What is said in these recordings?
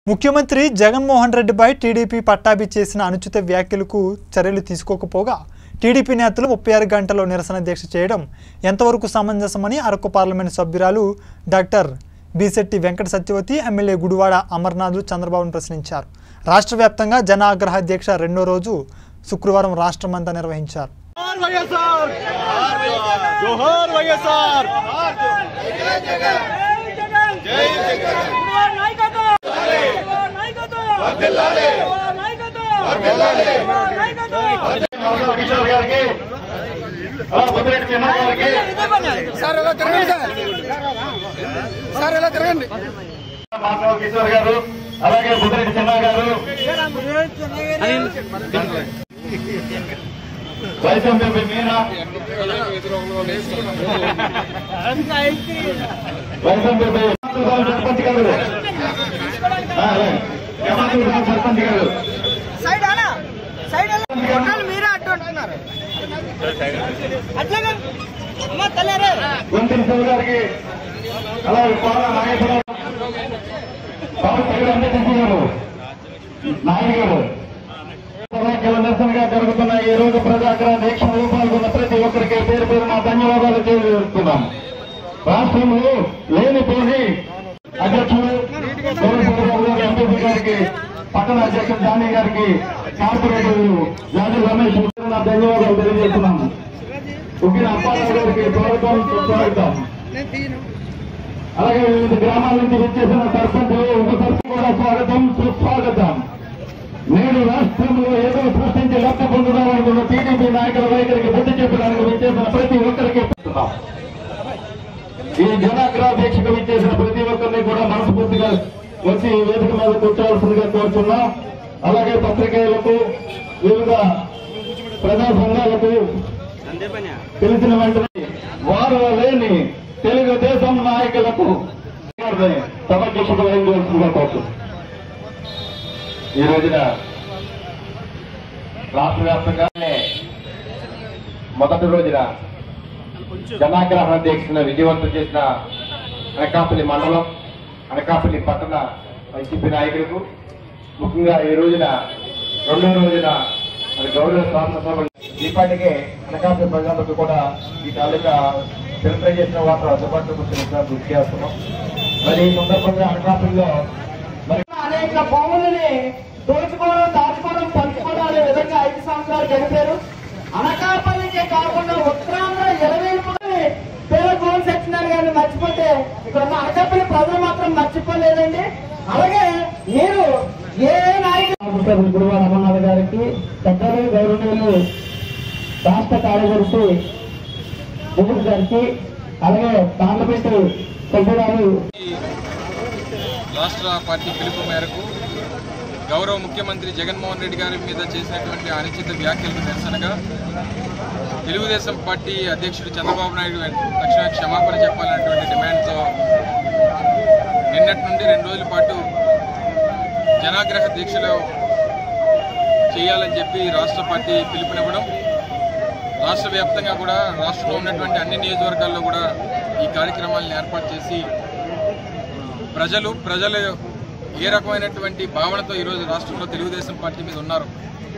ముఖ్యమంత్రి జగన్మోహన్ రెడ్డిపై టీడీపీ పట్టాభి చేసిన అనుచిత వ్యాఖ్యలకు చర్యలు తీసుకోకపోగా టీడీపీ నేతలు ముప్పై ఆరు గంటల్లో నిరసన దీక్ష చేయడం ఎంతవరకు సమంజసమని అరకు పార్లమెంటు సభ్యురాలు డాక్టర్ బీశెట్టి వెంకట సత్యవతి ఎమ్మెల్యే గుడివాడ అమర్నాథ్లు చంద్రబాబును ప్రశ్నించారు రాష్ట్ర వ్యాప్తంగా జన ఆగ్రహ దీక్ష రెండో రోజు శుక్రవారం రాష్ట్రమంతా నిర్వహించారు జోహార్ వైఎస్ఆర్ జోహార్ వైఎస్ఆర్ కిషోర్ గారికి అలా ముద్రెడ్డి చిన్న గారికి సార్ ఎలా తిరగండి సార్ సార్ ఎలా తిరగండి మాధవ కిషోర్ గారు అలాగే ముద్రెడ్డి చిన్న గారు vice MP Meena vice MP sarpanch గారు ఆ, అలాగే. యమాతుల సర్పంచ్ గారు సైడ్ అనా సైడ్ కొట్టాలి మీరే అడ్డు అంటున్నారు అట్లాగే అమ్మ తల్లారే గుంటూరు శివ గారికి అలాగే కోన నాగేశ్వరరావు పవన్ కళ్యాణ్ అంబేద్కర్ గారు నాయక్ గారు సమాఖ్యల నిరసనగా జరుగుతున్న ఈ రోజు ప్రజాగ్రహ దీక్షలో పాల్గొన్న ప్రతి ఒక్కరికి పేరు పేరు నా ధన్యవాదాలు తెలియజేస్తున్నాం రాష్ట్రంలో లేనిపోని అధ్యక్షులు గౌరవ గారు ఎంపీ గారికి పట్టణ అధ్యక్షులు జానీ గారికి కార్పొరేటర్లు జానీ రమేష్ గారికి నా ధన్యవాదాలు తెలియజేస్తున్నాం ఉగ్గిన అప్పారావు గారికి స్వాగతం సుస్వాగతం నేను తీయను అలాగే వివిధ గ్రామాల నుంచి వచ్చేసిన సర్పంచులు ఉప సర్పంచ్ కూడా స్వాగతం సుస్వాగతం నేడు రాష్ట్రంలో ఏదో సృష్టించి లబ్ధి పొందుదామనుకున్న టీడీపీ నాయకుల వైఖరికి బుద్ధి చెప్పడానికి వచ్చేసిన ప్రతి ఒక్కరికి చెప్తున్నాం ఈ జనాగ్రహ దీక్షకు ఇచ్చేసిన ప్రతి ఒక్కరిని కూడా మనస్ఫూర్తిగా వచ్చి ఈ వేదిక మీద కూర్చోవలసిందిగా కోరుతున్నాం అలాగే పత్రికేయులకు వివిధ ప్రజా సంఘాలకు తెలిసిన వెంటనే వారు లేని తెలుగుదేశం నాయకులకు సభాధ్యక్షుడు వహించవలసిందిగా కోరుతున్నాం ఈ రోజున రాష్ట్ర వ్యాప్తంగానే మొదటి రోజున జనాగ్రహణ దీక్షను విజయవంతం చేసిన అనకాపల్లి మండలం అనకాపల్లి పట్టణ వైసీపీ నాయకులకు ముఖ్యంగా ఈ రోజున రెండో రోజున మరి గౌరవ శాసనసభ ఈపాటికే అనకాపల్లి ప్రజలకు కూడా ఈ తాలూకా సెలబ్రేట్ చేసిన వాటర్ అందుబాటులోకి వచ్చిన గుర్తు చేస్తున్నాం మరి ఈ సందర్భంగా అనకాపల్లిలో మరి అనేక భూములని దోచుకోవడం దాచుకోవడం పంచుకోవడం అనే విధంగా ఐదు సంవత్సరాలు గడిపారు అనకాపల్లికే కాకుండా ఉత్తరాంధ్ర ఇరవై మంది పేరు గోల్ సత్యనారాయణ గారిని మర్చిపోతే ఇక్కడ ఉన్న అనకాపల్లి ప్రజలు మాత్రం మర్చిపోలేదండి అలాగే మీరు ఏ నాయకులు గురువారు అమర్నాథ్ గారికి పెద్దలు గౌరవనీయులు రాష్ట్ర కార్యదర్శి ముగ్గురు గారికి అలాగే పార్లమెంటు సభ్యురాలు రాష్ట్ర పార్టీ పిలుపు మేరకు గౌరవ ముఖ్యమంత్రి జగన్మోహన్ రెడ్డి గారి మీద చేసినటువంటి అనుచిత వ్యాఖ్యలకు నిరసనగా తెలుగుదేశం పార్టీ అధ్యక్షుడు చంద్రబాబు నాయుడు వెంట- తక్షణ క్షమాపణ చెప్పాలన్నటువంటి డిమాండ్తో నిన్నటి నుండి రెండు రోజుల పాటు జనాగ్రహ దీక్షలు చేయాలని చెప్పి రాష్ట్ర పార్టీ పిలుపునివ్వడం రాష్ట్ర వ్యాప్తంగా కూడా రాష్ట్రంలో ఉన్నటువంటి అన్ని నియోజకవర్గాల్లో కూడా ఈ కార్యక్రమాలను ఏర్పాటు చేసి ప్రజలు ప్రజలు ఏ రకమైనటువంటి భావనతో ఈరోజు రాష్ట్రంలో తెలుగుదేశం పార్టీ మీద ఉన్నారు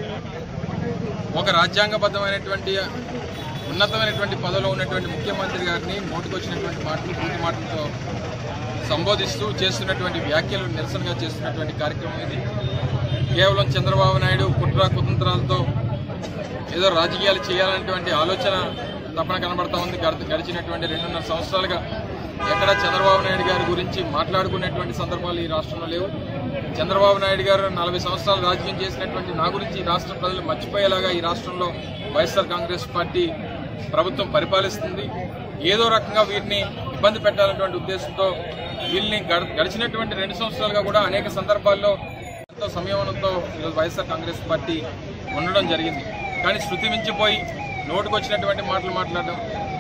ఒక రాజ్యాంగబద్ధమైనటువంటి ఉన్నతమైనటువంటి పదవిలో ఉన్నటువంటి ముఖ్యమంత్రి గారిని నోటికొచ్చినటువంటి మాటలు పూర్తి మాటలతో సంబోధిస్తూ చేస్తున్నటువంటి వ్యాఖ్యలు నిరసనగా చేస్తున్నటువంటి కార్యక్రమం ఇది కేవలం చంద్రబాబు నాయుడు కుట్ర కుతంత్రాలతో ఏదో రాజకీయాలు చేయాలనేటువంటి ఆలోచన తప్పన కనబడతా ఉంది గడ- గడిచినటువంటి రెండున్నర సంవత్సరాలుగా ఎక్కడ చంద్రబాబు నాయుడు గారి గురించి మాట్లాడుకునేటువంటి సందర్భాలు ఈ రాష్ట్రంలో లేవు చంద్రబాబు నాయుడు గారు నలభై సంవత్సరాలు రాజకీయం చేసినటువంటి నా గురించి ఈ రాష్ట్ర ప్రజలు మర్చిపోయేలాగా ఈ రాష్ట్రంలో వైఎస్ఆర్ కాంగ్రెస్ పార్టీ ప్రభుత్వం పరిపాలిస్తుంది ఏదో రకంగా వీరిని ఇబ్బంది పెట్టాలనేటువంటి ఉద్దేశంతో వీళ్ళని గడ- గడిచినటువంటి రెండు సంవత్సరాలుగా కూడా అనేక సందర్భాల్లో ఎంతో సంయమనంతో ఈరోజు వైఎస్ఆర్ కాంగ్రెస్ పార్టీ ఉండడం జరిగింది కానీ శృతి మించిపోయి నోటుకొచ్చినటువంటి మాటలు మాట్లాడడం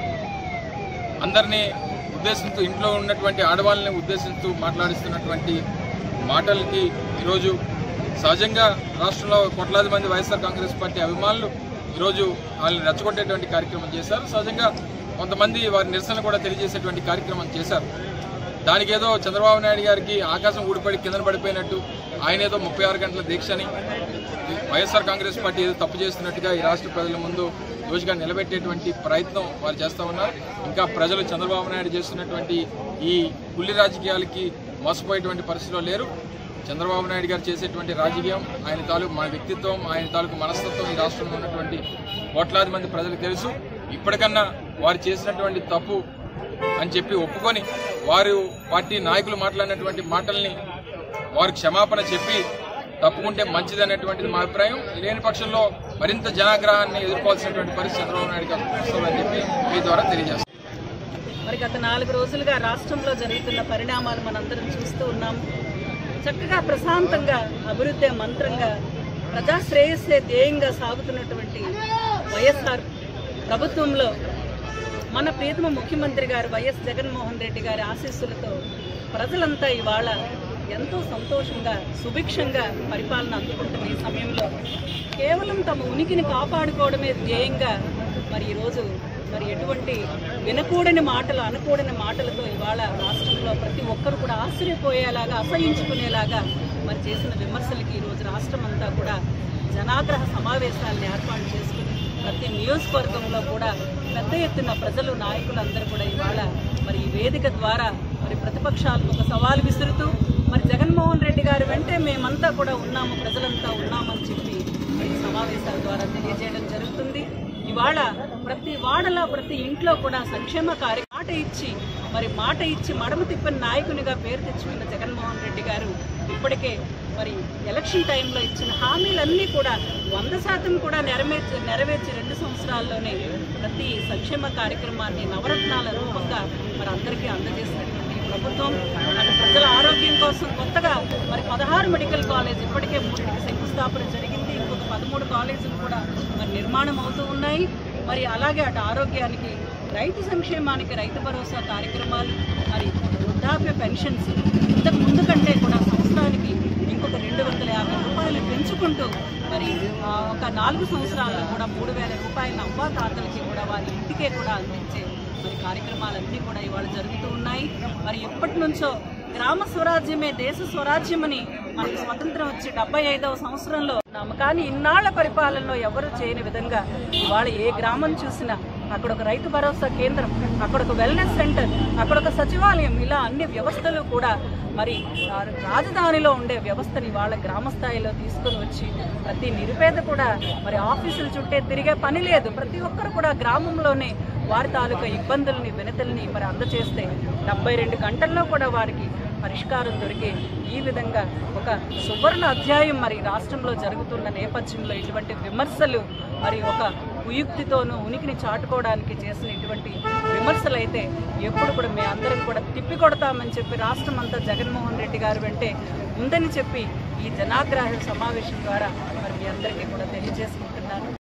అందరినీ ఉద్దేశిస్తూ ఇంట్లో ఉన్నటువంటి ఆడవాళ్ళని ఉద్దేశిస్తూ మాట్లాడిస్తున్నటువంటి మాటలకి ఈరోజు సహజంగా రాష్ట్రంలో కోట్లాది మంది వైఎస్ఆర్ కాంగ్రెస్ పార్టీ అభిమానులు ఈరోజు వాళ్ళని రెచ్చగొట్టేటువంటి కార్యక్రమం చేశారు సహజంగా కొంతమంది వారి నిరసన కూడా తెలియజేసేటువంటి కార్యక్రమం చేశారు దానికి ఏదో చంద్రబాబు నాయుడు గారికి ఆకాశం ఊడిపడి కింద పడిపోయినట్టు ఆయన ఏదో ముప్పై ఆరు గంటల దీక్షని వైఎస్ఆర్ కాంగ్రెస్ పార్టీ ఏదో తప్పు చేస్తున్నట్టుగా ఈ రాష్ట్ర ప్రజల ముందు దోషిగా నిలబెట్టేటువంటి ప్రయత్నం వారు చేస్తూ ఉన్నారు ఇంకా ప్రజలు చంద్రబాబు నాయుడు చేస్తున్నటువంటి ఈ పుల్లి రాజకీయాలకి మోసపోయేటువంటి పరిస్థితిలో లేరు చంద్రబాబు నాయుడు గారు చేసేటువంటి రాజకీయం ఆయన తాలూకు మన వ్యక్తిత్వం ఆయన తాలూకు మనస్తత్వం ఈ రాష్ట్రంలో ఉన్నటువంటి కోట్లాది మంది ప్రజలకు తెలుసు ఇప్పటికన్నా వారు చేసినటువంటి తప్పు అని చెప్పి ఒప్పుకొని వారు పార్టీ నాయకులు మాట్లాడినటువంటి మాటల్ని వారు క్షమాపణ చెప్పి తప్పుకుంటే మంచిది అనేటువంటిది మా అభిప్రాయం లేని పక్షంలో మరింత జనాగ్రహాన్ని ఎదుర్కోవాల్సినటువంటి పరిస్థితి చంద్రబాబు నాయుడు గారు వస్తుందని చెప్పి మీ ద్వారా తెలియజేస్తాం మరి గత నాలుగు రోజులుగా రాష్ట్రంలో జరుగుతున్న పరిణామాలు మనందరం చూస్తూ ఉన్నాం చక్కగా ప్రశాంతంగా అభివృద్ధి మంత్రంగా ప్రజా శ్రేయస్సే ధ్యేయంగా సాగుతున్నటువంటి వైఎస్ఆర్ ప్రభుత్వంలో మన ప్రియతమ ముఖ్యమంత్రి గారు వైఎస్ జగన్మోహన్ రెడ్డి గారి ఆశీస్సులతో ప్రజలంతా ఇవాళ ఎంతో సంతోషంగా సుభిక్షంగా పరిపాలన అందుకుంటున్న ఈ సమయంలో కేవలం తమ ఉనికిని కాపాడుకోవడమే ధ్యేయంగా మరి ఈరోజు మరి ఎటువంటి వినకూడని మాటలు అనకూడని మాటలతో ఇవాళ రాష్ట్రంలో ప్రతి ఒక్కరు కూడా ఆశ్చర్యపోయేలాగా అసహించుకునేలాగా మరి చేసిన విమర్శలకి ఈరోజు రాష్ట్రం అంతా కూడా జనాగ్రహ సమావేశాలను ఏర్పాటు చేసుకుని ప్రతి నియోజకవర్గంలో కూడా పెద్ద ఎత్తున ప్రజలు నాయకులందరూ కూడా ఇవాళ మరి ఈ వేదిక ద్వారా మరి ప్రతిపక్షాలకు ఒక సవాల్ విసురుతూ మరి జగన్మోహన్ రెడ్డి గారి వెంటే మేమంతా కూడా ఉన్నాము ప్రజలంతా ఉన్నామని చెప్పి మరి ఈ సమావేశాల ద్వారా తెలియజేయడం జరుగుతుంది ఇవాళ ప్రతి వాడలో ప్రతి ఇంట్లో కూడా సంక్షేమ కార్య మాట ఇచ్చి మరి మాట ఇచ్చి మడమ తిప్పని నాయకునిగా పేరు తెచ్చుకున్న జగన్మోహన్ రెడ్డి గారు ఇప్పటికే మరి ఎలక్షన్ టైంలో ఇచ్చిన హామీలన్నీ కూడా వంద శాతం కూడా నెరవేర్చి నెరవేర్చి రెండు సంవత్సరాల్లోనే ప్రతి సంక్షేమ కార్యక్రమాన్ని నవరత్నాల రూపంగా మరి అందరికీ అందజేసినటువంటి ఈ ప్రభుత్వం మరి ప్రజల ఆరోగ్యం కోసం కొత్తగా మరి పదహారు మెడికల్ కాలేజ్ ఇప్పటికే మూడింటికి శంకుస్థాపన జరిగింది ఇంకొక పదమూడు కాలేజీలు కూడా మరి నిర్మాణం అవుతూ ఉన్నాయి మరి అలాగే అటు ఆరోగ్యానికి రైతు సంక్షేమానికి రైతు భరోసా కార్యక్రమాలు మరి వృద్ధాప్య పెన్షన్స్ ఇంతకు ముందు కంటే కూడా సంవత్సరానికి ఇంకొక రెండు వందల యాభై రూపాయలు పెంచుకుంటూ మరి ఆ, ఒక నాలుగు సంవత్సరాల్లో కూడా మూడు వేల రూపాయల అవ్వా తాతలకి కూడా వారి ఇంటికే కూడా అందించే మరి కార్యక్రమాలన్నీ కూడా ఇవాళ జరుగుతూ ఉన్నాయి మరి ఎప్పటి నుంచో గ్రామ స్వరాజ్యమే దేశ స్వరాజ్యమని మనకి స్వతంత్రం వచ్చి డెబ్బై ఐదవ సంవత్సరంలో ఉన్నాము కానీ ఇన్నాళ్ల పరిపాలనలో ఎవరు చేయని విధంగా ఇవాళ ఏ గ్రామం చూసినా అక్కడ ఒక రైతు భరోసా కేంద్రం అక్కడ ఒక వెల్నెస్ సెంటర్ అక్కడ ఒక సచివాలయం ఇలా అన్ని వ్యవస్థలు కూడా మరి ఆ రాజధానిలో ఉండే వ్యవస్థని వాళ్ళ గ్రామ స్థాయిలో తీసుకొని వచ్చి ప్రతి నిరుపేద కూడా మరి ఆఫీసుల చుట్టే తిరిగే పని లేదు ప్రతి ఒక్కరు కూడా గ్రామంలోనే వారి తాలూకా ఇబ్బందుల్ని వినతుల్ని మరి అందచేస్తే డెబ్బై రెండు గంటల్లో కూడా వారికి పరిష్కారం దొరికే ఈ విధంగా ఒక సువర్ణ అధ్యాయం మరి రాష్ట్రంలో జరుగుతున్న నేపథ్యంలో ఇటువంటి విమర్శలు మరి ఒక కుయుక్తితోనూ ఉనికిని చాటుకోవడానికి చేసిన ఇటువంటి విమర్శలు అయితే ఎప్పుడు కూడా మేము అందరం కూడా తిప్పి కొడతామని చెప్పి రాష్ట్రం అంతా జగన్మోహన్ రెడ్డి గారు వెంటే ఉందని చెప్పి ఈ జనాగ్రహ సమావేశం ద్వారా మరి మీ అందరికీ కూడా తెలియజేసుకుంటున్నాను